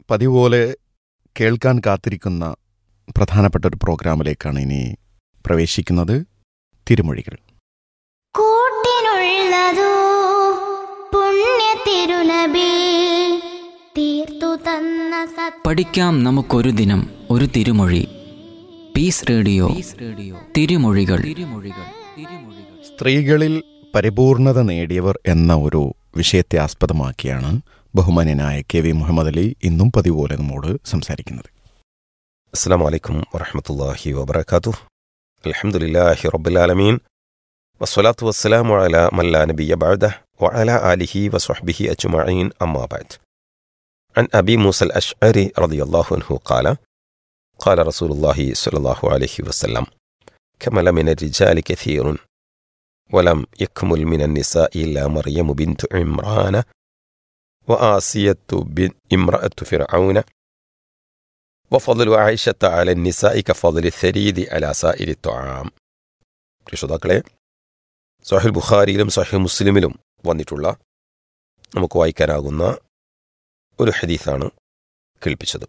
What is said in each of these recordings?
പതിവ് പോലെ കേൾക്കാൻ കാത്തിരിക്കുന്ന പ്രധാനപ്പെട്ട ഒരു പ്രോഗ്രാമിലേക്കാണ് ഇനി പ്രവേശിക്കുന്നത് തിരുമൊഴികൾ കൂട്ടിനുള്ളതോ പുണ്യ തിരുനബി തീർത്തു തന്ന സത് പഠിക്കാം നമുക്കൊരു ദിനം ഒരു തിരുമൊഴി പീസ് റേഡിയോ റേഡിയോ തിരുമൊഴികൾ തിരുമൊഴികൾ തിരുമൊഴികൾ സ്ത്രീകളിൽ പരിപൂർണത നേടിയവർ എന്ന ഒരു വിഷയത്തെ ആസ്പദമാക്കിയാണ് ബഹുമാന്യനായ കെ വി മുഹമ്മദ് അലി ഇന്നും പതിവ് പോലെ നമ്മോട് സംസാരിക്കുന്നത് السلام عليكم ورحمة الله وبركاته الحمد لله رب العالمين والصلاة والسلام على من لا نبي بعده وعلى آله وصحبه أجمعين أما بعد عن أبي موسى الأشعري رضي الله عنه قال قال رسول الله صلى الله عليه وسلم كمل من الرجال كثير ولم يكمل من النساء إلا مريم بنت عمران وآسية بن امرأة فرعون وفضل عائشة على النساء كفضل الثريد على سائر الطعام രക്ഷിതാക്കളെ സഹിൽ ബുഖാരിയിലും സഹിൽ മുസ്ലിമിലും വന്നിട്ടുള്ള നമുക്ക് വായിക്കാനാകുന്ന ഒരു ഹദീസാണ് കേൾപ്പിച്ചത്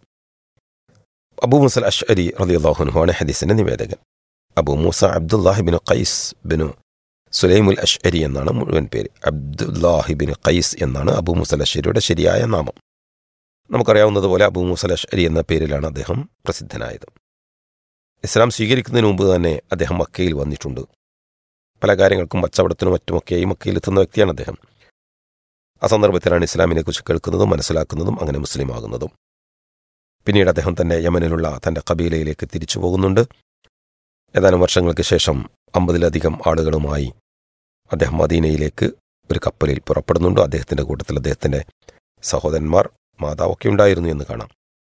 അബൂ മുസൽ അഷ്അരി റളിയല്ലാഹു ആണ് ഹദീസിന്റെ നിവേദകൻ അബൂ മൂസ അബ്ദുല്ലാഹിബിൻ ഖൈസ് ബിനു സുലൈമുൽ അഷ്അരി എന്നാണ് മുഴുവൻ പേര് അബ്ദുല്ലാഹിബിൻ ഖൈസ് എന്നാണ് അബൂ മുസൽ അഷ്അരിയുടെ ശരിയായ നാമം നമുക്കറിയാവുന്നതുപോലെ അബൂ മുസൽ അഷ്അരി എന്ന പേരിലാണ് അദ്ദേഹം പ്രസിദ്ധനായത് ഇസ്ലാം സ്വീകരിക്കുന്നതിന് മുമ്പ് തന്നെ അദ്ദേഹം മക്കയിൽ വന്നിട്ടുണ്ട് പല കാര്യങ്ങൾക്കും കച്ചവടത്തിനും മറ്റുമൊക്കെയായി മക്കയിൽ എത്തുന്ന വ്യക്തിയാണ് അദ്ദേഹം ആ സന്ദർഭത്തിലാണ് ഇസ്ലാമിനെ കുറിച്ച് കേൾക്കുന്നതും മനസ്സിലാക്കുന്നതും അങ്ങനെ മുസ്ലിം ആകുന്നതും പിന്നീട് അദ്ദേഹം തന്റെ യമനിലുള്ള തന്റെ കബീലയിലേക്ക് തിരിച്ചു പോകുന്നുണ്ട് ഏതാനും വർഷങ്ങൾക്ക് ശേഷം അമ്പതിലധികം ആളുകളുമായി അദ്ദേഹം മദീനയിലേക്ക് ഒരു കപ്പലിൽ പുറപ്പെടുന്നുണ്ട് അദ്ദേഹത്തിന്റെ കൂട്ടത്തിൽ അദ്ദേഹത്തിന്റെ സഹോദരന്മാർ മാതാവൊക്കെ ഉണ്ടായിരുന്നു എന്ന് കാണാം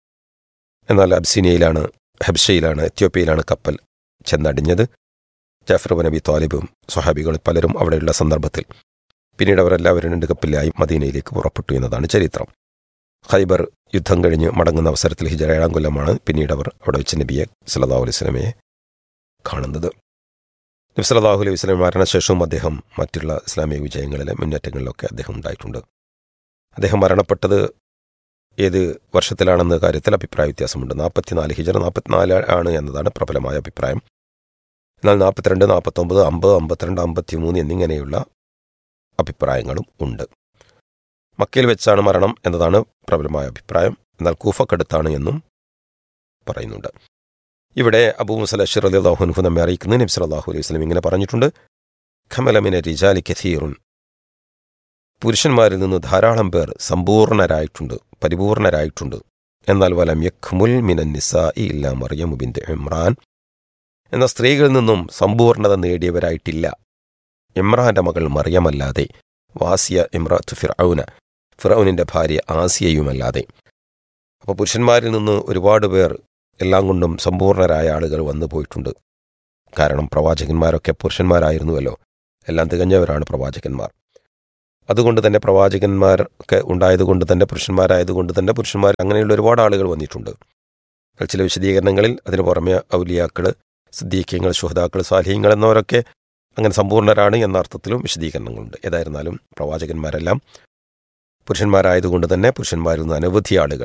എന്നാൽ അബ്സീനിയയിലാണ് ഹബ്ഷയിലാണ് എത്യോപ്യയിലാണ് കപ്പൽ ചെന്നടിഞ്ഞത് ജാഫർ നബി താലിബും സ്വഹാബികൾ പലരും അവിടെയുള്ള സന്ദർഭത്തിൽ പിന്നീട് അവരെല്ലാവരും രണ്ട് കപ്പലിലായി മദീനയിലേക്ക് പുറപ്പെട്ടു എന്നതാണ് ചരിത്രം ഖൈബർ യുദ്ധം കഴിഞ്ഞ് മടങ്ങുന്ന അവസരത്തിൽ ഹിജറ ഏഴാം കൊല്ലമാണ് പിന്നീട് അവർ അവിടെ വെച്ച് നബിയെ സല്ലല്ലാഹു അലൈഹി സ്വലമയെ കാണുന്നത് നബി സല്ലല്ലാഹു അലൈഹി വസല്ലം മരണശേഷവും അദ്ദേഹം മറ്റുള്ള ഇസ്ലാമിക വിജയങ്ങളിലെ മുന്നേറ്റങ്ങളിലൊക്കെ അദ്ദേഹം ഉണ്ടായിട്ടുണ്ട് അദ്ദേഹം മരണപ്പെട്ടത് ഏത് വർഷത്തിലാണെന്ന കാര്യത്തിൽ അഭിപ്രായ വ്യത്യാസമുണ്ട് നാൽപ്പത്തിനാല് ഹിജറ നാൽപ്പത്തിനാല് ആണ് എന്നതാണ് പ്രബലമായ അഭിപ്രായം എന്നാൽ നാൽപ്പത്തിരണ്ട് നാൽപ്പത്തൊമ്പത് അമ്പത് അമ്പത്തിരണ്ട് അമ്പത്തിമൂന്ന് എന്നിങ്ങനെയുള്ള അഭിപ്രായങ്ങളും ഉണ്ട് മക്കയിൽ വെച്ചാണ് മരണം എന്നതാണ് പ്രബലമായ അഭിപ്രായം എന്നാൽ കൂഫക്കടുത്താണ് എന്നും പറയുന്നുണ്ട് ഇവിടെ അബൂ മുസല അഷിർ അലി അള്ളാഹുൻഹു നമ്മെ അറിയിക്കുന്നത് നബി സല്ലല്ലാഹു അലൈഹി വസല്ലം ഇങ്ങനെ പറഞ്ഞിട്ടുണ്ട് ഖമലമിനെ റിജാലി കഥീറുൻ പുരുഷന്മാരിൽ നിന്ന് ധാരാളം പേർ സമ്പൂർണരായിട്ടുണ്ട് പരിപൂർണരായിട്ടുണ്ട് എന്നാൽ വലം യഖ്മുൽ മിനൻ നിസാഇ ഇല്ല മറിയം ബിന്ത് ഇമ്രാൻ എന്ന സ്ത്രീകളിൽ നിന്നും സമ്പൂർണത നേടിയവരായിട്ടില്ല ഇമ്രാന്റെ മകൾ മറിയമല്ലാതെ വാസിയ ഇമ്രാത്ത് ഫിറൌന ഫിറൌനിന്റെ ഭാര്യ ആസിയയുമല്ലാതെ അപ്പോൾ പുരുഷന്മാരിൽ നിന്ന് ഒരുപാട് പേർ എല്ലാം കൊണ്ടും സമ്പൂർണരായ ആളുകൾ വന്നു പോയിട്ടുണ്ട് കാരണം പ്രവാചകന്മാരൊക്കെ പുരുഷന്മാരായിരുന്നുവല്ലോ എല്ലാം തികഞ്ഞവരാണ് പ്രവാചകന്മാർ അതുകൊണ്ട് തന്നെ പ്രവാചകന്മാരൊക്കെ ഉണ്ടായതുകൊണ്ട് തന്നെ പുരുഷന്മാരായതുകൊണ്ട് തന്നെ പുരുഷന്മാർ അങ്ങനെയുള്ള ഒരുപാട് ആളുകൾ വന്നിട്ടുണ്ട് എന്നാൽ ചില വിശദീകരണങ്ങളിൽ അതിനു പുറമെ ഔലിയാക്കൾ സിദ്ദീഖ്യങ്ങൾ ശുഹദാക്കൾ സ്വാലഹ്യങ്ങൾ എന്നവരൊക്കെ അങ്ങനെ സമ്പൂർണ്ണരാണ് എന്ന അർത്ഥത്തിലും വിശദീകരണങ്ങളുണ്ട് ഏതായിരുന്നാലും പ്രവാചകന്മാരെല്ലാം പുരുഷന്മാരായതുകൊണ്ട് തന്നെ പുരുഷന്മാരിൽ നിന്ന് അനവധി ആളുകൾ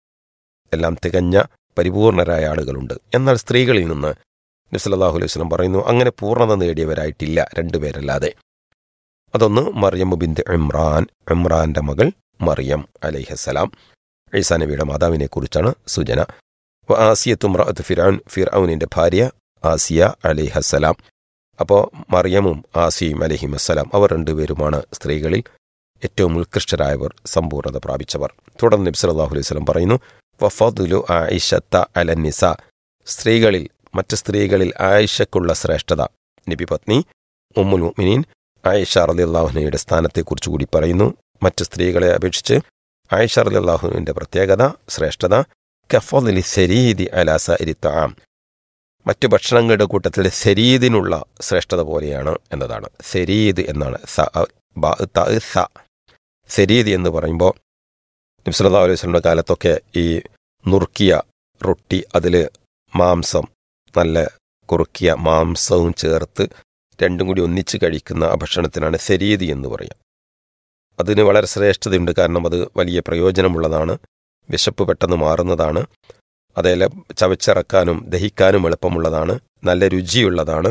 എല്ലാം തികഞ്ഞ പരിപൂർണരായ ആളുകളുണ്ട് എന്നാൽ സ്ത്രീകളിൽ നിന്ന് നബ്സല്ലാഹു അലൈഹി വസ്ലം പറയുന്നു അങ്ങനെ പൂർണ്ണത നേടിയവരായിട്ടില്ല രണ്ടുപേരല്ലാതെ അതൊന്ന് മറിയം ബിന്ദ് ഇമ്രാൻ ഇമ്രാന്റെ മകൾ മറിയം അലൈഹസലാം ഈസാ നബിയുടെ മാതാവിനെ കുറിച്ചാണ് സൂചന ആസിയത്തുമ്രഅത്ത് ഫിറൌൻ ഫിറൌനിന്റെ ഭാര്യ ആസിയ അലിഹസലാം അപ്പോൾ മറിയമും ആസിയും അലഹിമസ്സലാം അവർ രണ്ടുപേരുമാണ് സ്ത്രീകളിൽ ഏറ്റവും ഉത്കൃഷ്ടരായവർ സമ്പൂർണ്ണത പ്രാപിച്ചവർ തുടർന്ന് നബി സല്ലല്ലാഹു അലൈഹി വസല്ലം പറയുന്നു വഫദുലു ആയിഷത്ത അലന്നിസ സ്ത്രീകളിൽ മറ്റ് സ്ത്രീകളിൽ ആയിഷക്കുള്ള ശ്രേഷ്ഠത നബി പത്നി ഉമ്മുൽ മുഅ്മിനീൻ ആയിഷ റളിയല്ലാഹുവിന്റെ സ്ഥാനത്തെക്കുറിച്ച് കൂടി പറയുന്നു മറ്റ് സ്ത്രീകളെ അപേക്ഷിച്ച് ആയിഷ റളിയല്ലാഹുവിന്റെ പ്രത്യേകത ശ്രേഷ്ഠത കഫദലി സരീദി അലാസ ഇരിത്താം മറ്റു ഭക്ഷണങ്ങളുടെ കൂട്ടത്തിൽ സെരീദിനുള്ള ശ്രേഷ്ഠത പോലെയാണ് എന്നതാണ് സെരീദ് എന്നാണ് സ ബ ത സ സെരീദ് എന്ന് പറയുമ്പോൾ നബ്സല്ലാ അലൈഹി വസ്ലമിൻ്റെ കാലത്തൊക്കെ ഈ നുറുക്കിയ റൊട്ടി അതിൽ മാംസം നല്ല കുറുക്കിയ മാംസവും ചേർത്ത് രണ്ടും കൂടി ഒന്നിച്ച് കഴിക്കുന്ന ആ ഭക്ഷണത്തിനാണ് സെരീദി എന്ന് പറയാം അതിന് വളരെ ശ്രേഷ്ഠതയുണ്ട് കാരണം അത് വലിയ പ്രയോജനമുള്ളതാണ് വിശപ്പ് പെട്ടെന്ന് മാറുന്നതാണ് അതേലെ ചവച്ചിറക്കാനും ദഹിക്കാനും എളുപ്പമുള്ളതാണ് നല്ല രുചിയുള്ളതാണ്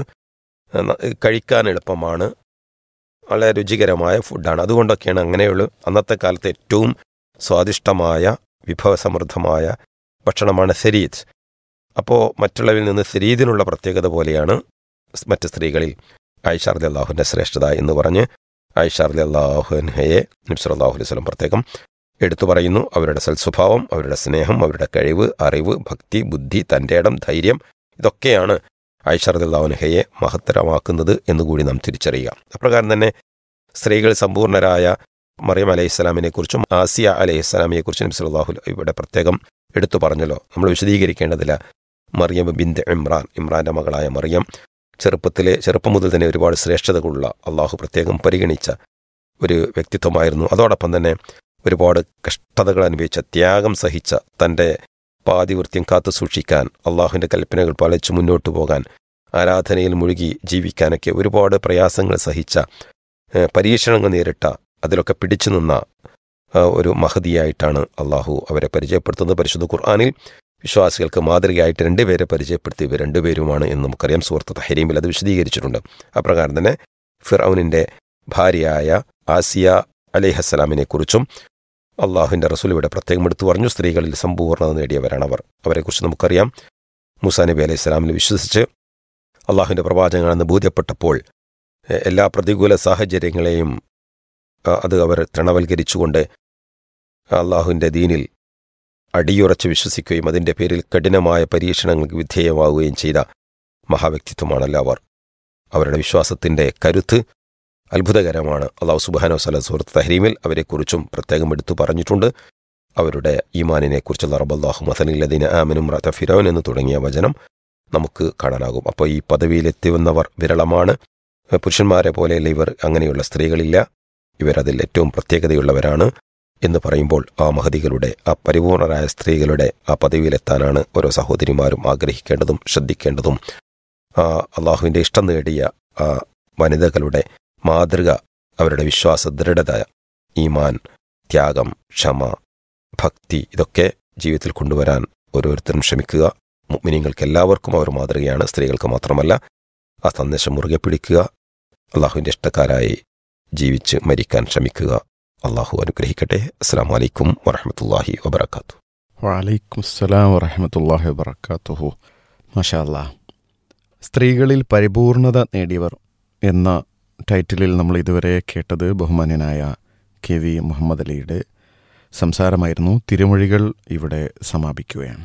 ന- കഴിക്കാൻ എളുപ്പമാണ് വളരെ രുചികരമായ ഫുഡാണ് അതുകൊണ്ടൊക്കെയാണ് അങ്ങനെയുള്ള അന്നത്തെ കാലത്ത് ഏറ്റവും സ്വാദിഷ്ടമായ വിഭവസമൃദ്ധമായ ഭക്ഷണമാണ് സെരീദ് അപ്പോൾ മറ്റുള്ളവരിൽ നിന്ന് സെരീദിനുള്ള പ്രത്യേകത പോലെയാണ് സ് മറ്റ് സ്ത്രീകളിൽ ആയിഷാർലി അള്ളാഹുവിൻ്റെ ശ്രേഷ്ഠത എന്ന് പറഞ്ഞ് ആയിഷാർലി അള്ളാഹുൻഹയെ നബ്സലാഹു അലൈഹി സ്വലം പ്രത്യേകം എടുത്തു പറയുന്നു അവരുടെ സൽസ്വഭാവം അവരുടെ സ്നേഹം അവരുടെ കഴിവ് അറിവ് ഭക്തി ബുദ്ധി തൻ്റെ ഇടം ധൈര്യം ഇതൊക്കെയാണ് ഐഷർദുല്ലാഹുനഹയെ മഹത്തരമാക്കുന്നത് എന്നുകൂടി നാം തിരിച്ചറിയുക അപ്രകാരം തന്നെ സ്ത്രീകൾ സമ്പൂർണരായ മറിയം അലൈഹിസ്സലാമിനെ കുറിച്ചും ആസിയ അലൈഹിസ്സലാമിനെ കുറിച്ചും നബി സല്ലല്ലാഹു ഇവിടെ പ്രത്യേകം എടുത്തു പറഞ്ഞല്ലോ നമ്മൾ വിശദീകരിക്കേണ്ടതില്ല മറിയം ബിന്ദ് ഇമ്രാൻ ഇമ്രാന്റെ മകളായ മറിയം ചെറുപ്പത്തിലെ ചെറുപ്പം മുതൽ തന്നെ ഒരുപാട് ശ്രേഷ്ഠതകളുള്ള അള്ളാഹു പ്രത്യേകം പരിഗണിച്ച ഒരു വ്യക്തിത്വമായിരുന്നു അതോടൊപ്പം തന്നെ ഒരുപാട് കഷ്ടതകൾ അനുഭവിച്ച ത്യാഗം സഹിച്ച തൻ്റെ പാതിവൃത്യം കാത്തു സൂക്ഷിക്കാൻ അള്ളാഹുവിൻ്റെ കൽപ്പനകൾ പാലിച്ചു മുന്നോട്ടു പോകാൻ ആരാധനയിൽ മുഴുകി ജീവിക്കാനൊക്കെ ഒരുപാട് പ്രയാസങ്ങൾ സഹിച്ച ഏഹ്, പരീക്ഷണങ്ങൾ നേരിട്ട അതിലൊക്കെ പിടിച്ചു നിന്ന ആ, ഒരു മഹതിയായിട്ടാണ് അള്ളാഹു അവരെ പരിചയപ്പെടുത്തുന്നത് പരിശുദ്ധ ഖുർആാനിൽ വിശ്വാസികൾക്ക് മാതൃകയായിട്ട് രണ്ടുപേരെ പരിചയപ്പെടുത്തി ഇവർ രണ്ടുപേരുമാണ് എന്ന് നമുക്കറിയാം സുഹൃത്ത് തഹരീമിൽ അത് വിശദീകരിച്ചിട്ടുണ്ട് അപ്രകാരം തന്നെ ഫിറൌനിൻ്റെ ഭാര്യയായ ആസിയ അലിഹസ്സലാമിനെ കുറിച്ചും അള്ളാഹുവിൻ്റെ റസൂൽ ഇവിടെ പ്രത്യേകം എടുത്തു പറഞ്ഞു സ്ത്രീകളിൽ സമ്പൂർണ്ണത നേടിയവരാണ് അവർ അവരെക്കുറിച്ച് നമുക്കറിയാം മൂസാ നബി അലൈഹി സ്വലാമിൽ വിശ്വസിച്ച് അള്ളാഹുവിൻ്റെ പ്രവാചകനാണെന്ന് ബോധ്യപ്പെട്ടപ്പോൾ എ, എല്ലാ പ്രതികൂല സാഹചര്യങ്ങളെയും ആ, അത് അവർ തൃണവൽക്കരിച്ചുകൊണ്ട് അള്ളാഹുവിൻ്റെ ദീനിൽ അടിയുറച്ച് വിശ്വസിക്കുകയും അതിൻ്റെ പേരിൽ കഠിനമായ പരീക്ഷണങ്ങൾക്ക് വിധേയമാവുകയും ചെയ്ത മഹാവ്യക്തിത്വമാണല്ലോ അവർ അവരുടെ വിശ്വാസത്തിൻ്റെ കരുത്ത് അത്ഭുതകരമാണ് അള്ളാഹു സുബാനോ സല സുഹൃത്ത് തഹരീമിൽ അവരെക്കുറിച്ചും പ്രത്യേകം എടുത്തു പറഞ്ഞിട്ടുണ്ട് അവരുടെ ഈമാനിനെ കുറിച്ചുള്ള റബ്ബല്ലാഹു മസലില്ലദീന ആമനും റത ഫിറോൻ എന്ന് തുടങ്ങിയ വചനം നമുക്ക് കാണാനാകും അപ്പോൾ ഈ പദവിയിലെത്തിവന്നവർ വിരളമാണ് പുരുഷന്മാരെ പോലെയല്ല ഇവർ അങ്ങനെയുള്ള സ്ത്രീകളില്ല ഇവരതിൽ ഏറ്റവും പ്രത്യേകതയുള്ളവരാണ് എന്ന് പറയുമ്പോൾ ആ മഹതികളുടെ ആ പരിപൂർണരായ സ്ത്രീകളുടെ ആ പദവിയിലെത്താനാണ് ഓരോ സഹോദരിമാരും ആഗ്രഹിക്കേണ്ടതും ശ്രദ്ധിക്കേണ്ടതും ആ അള്ളാഹുവിൻ്റെ ഇഷ്ടം നേടിയ ആ വനിതകളുടെ മാതൃക അവരുടെ വിശ്വാസ ദൃഢത ഈമാൻ ത്യാഗം ക്ഷമ ഭക്തി ഇതൊക്കെ ജീവിതത്തിൽ കൊണ്ടുവരാൻ ഓരോരുത്തരും ശ്രമിക്കുക മുഗ്മിനിങ്ങൾക്ക് എല്ലാവർക്കും അവർ മാതൃകയാണ് സ്ത്രീകൾക്ക് മാത്രമല്ല ആ സന്ദേശം മുറുകെ പിടിക്കുക അള്ളാഹുവിൻ്റെ ഇഷ്ടക്കാരായി ജീവിച്ച് മരിക്കാൻ ശ്രമിക്കുക അള്ളാഹു അനുഗ്രഹിക്കട്ടെ അസ്സാം വലൈക്കും വറഹമത്തല്ലാഹി വബർക്കാത്തു വലൈക്കും അസ്സലാം വറഹമത്തല്ലാഹി വബർക്കാത്തുഹു മാഷാ അല്ലാ സ്ത്രീകളിൽ പരിപൂർണത നേടിയവർ എന്ന ടൈറ്റിലിൽ നമ്മൾ ഇതുവരെ കേട്ടത് ബഹുമാന്യനായ കെ വി മുഹമ്മദ് അലിയുടെ സംസാരമായിരുന്നു തിരുമൊഴികൾ ഇവിടെ സമാപിക്കുകയാണ്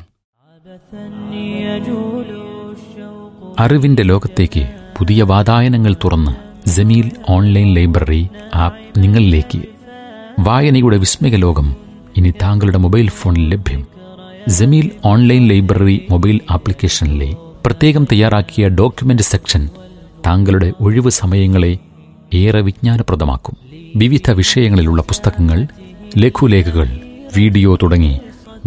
അറിവിന്റെ ലോകത്തേക്ക് പുതിയ വാതായനങ്ങൾ തുറന്ന് ജമീൽ ഓൺലൈൻ ലൈബ്രറി ആപ്പ് നിങ്ങളിലേക്ക് വായനയുടെ വിസ്മയ ലോകം ഇനി താങ്കളുടെ മൊബൈൽ ഫോണിൽ ലഭ്യം ജമീൽ ഓൺലൈൻ ലൈബ്രറി മൊബൈൽ ആപ്ലിക്കേഷനിലെ പ്രത്യേകം തയ്യാറാക്കിയ ഡോക്യുമെന്റ് സെക്ഷൻ താങ്കളുടെ ഒഴിവ് സമയങ്ങളെ ഏറെ വിജ്ഞാനപ്രദമാക്കും വിവിധ വിഷയങ്ങളിലുള്ള പുസ്തകങ്ങൾ ലഘുലേഖകൾ വീഡിയോ തുടങ്ങി